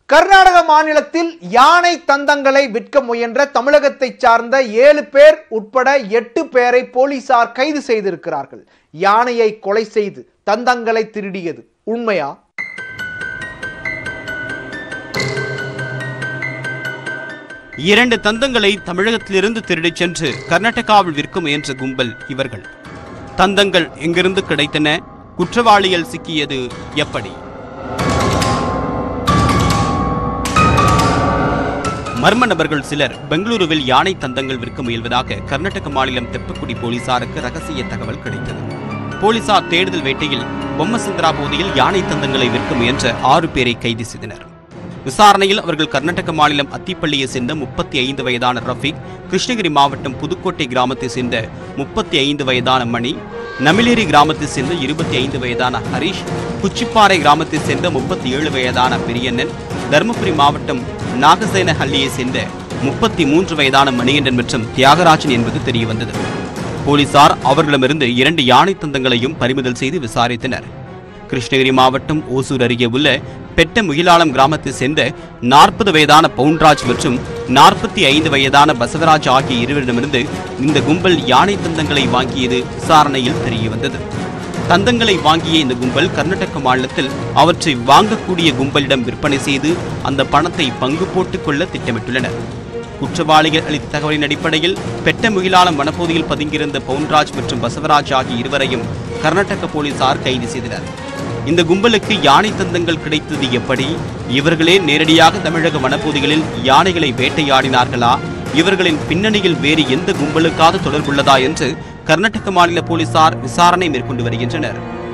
கர்நாடக மாநிலத்தில் யானை தந்தங்களை விற்க முயன்ற தமிழகத்தை சார்ந்த ஏழு பேர் உட்பட எட்டு பேரை போலீசார் கைது செய்திருக்கிறார்கள் யானையை கொலை செய்து தந்தங்களை திருடியது உண்மையா இரண்டு தந்தங்களை தமிழகத்திலிருந்து திருடிச் சென்று கர்நாடகாவில் விற்க முயன்ற கும்பல் இவர்கள் தந்தங்கள் எங்கிருந்து கிடைத்தன குற்றவாளிகள் சிக்கியது எப்படி மர்ம நபர்கள் சிலர் பெங்களூருவில் யானை தந்தங்கள் விற்க முயல்வதாக கர்நாடக மாநிலம் தெப்பக்குடி போலீசாருக்கு ரகசிய தகவல் கிடைத்தது போலீசார் தேடுதல் வேட்டையில் பொம்மசுந்தரா பகுதியில் யானை தந்தங்களை விற்க முயன்ற ஆறு பேரை கைது செய்தனர் விசாரணையில் அவர்கள் கர்நாடக மாநிலம் அத்திப்பள்ளியை சேர்ந்த முப்பத்தி ஐந்து வயதான ரஃபீக் கிருஷ்ணகிரி மாவட்டம் புதுக்கோட்டை கிராமத்தை சேர்ந்த முப்பத்தி ஐந்து வயதான மணி நமிலேரி கிராமத்தை சேர்ந்த இருபத்தி ஐந்து வயதான ஹரிஷ் குச்சிப்பாறை கிராமத்தை சேர்ந்த முப்பத்தி ஏழு வயதான பெரியண்ணன் தருமபுரி மாவட்டம் நாகசேனஹள்ளியை சேர்ந்த முப்பத்தி மூன்று வயதான மணிகண்டன் மற்றும் தியாகராஜன் என்பது தெரியவந்தது போலீசார் அவர்களிடமிருந்து இரண்டு யானை தந்தங்களையும் பறிமுதல் செய்து விசாரித்தனர் கிருஷ்ணகிரி மாவட்டம் ஓசூர் அருகே உள்ள பெட்ட முகிலாளம் கிராமத்தை சேர்ந்த நாற்பது வயதான பவுன்ராஜ் மற்றும் நாற்பத்தி ஐந்து வயதான பசவராஜ் ஆகிய இருவரிடமிருந்து இந்த கும்பல் யானை தந்தங்களை வாங்கியது விசாரணையில் தெரியவந்தது தந்தங்களை வாங்கிய இந்த கும்பல் கர்நாடக மாநிலத்தில் அவற்றை வாங்கக்கூடிய கும்பலிடம் விற்பனை செய்து அந்த பணத்தை பங்கு போட்டுக் கொள்ள திட்டமிட்டுள்ளனர் குற்றவாளிகள் அளித்த தகவலின் அடிப்படையில் பெட்ட முகிலாளம் வனப்பகுதியில் பதுங்கியிருந்த பவுன்ராஜ் மற்றும் பசவராஜ் ஆகிய இருவரையும் கர்நாடக போலீசார் கைது செய்தனர் இந்த கும்பலுக்கு யானை தந்தங்கள் கிடைத்தது எப்படி இவர்களே நேரடியாக தமிழக வனப்பகுதிகளில் யானைகளை வேட்டையாடினார்களா இவர்களின் பின்னணியில் வேறு எந்த கும்பலுக்காக தொடர்புள்ளதா என்று கர்நாடக மாநில போலீசார் விசாரணை மேற்கொண்டு வருகின்றனர்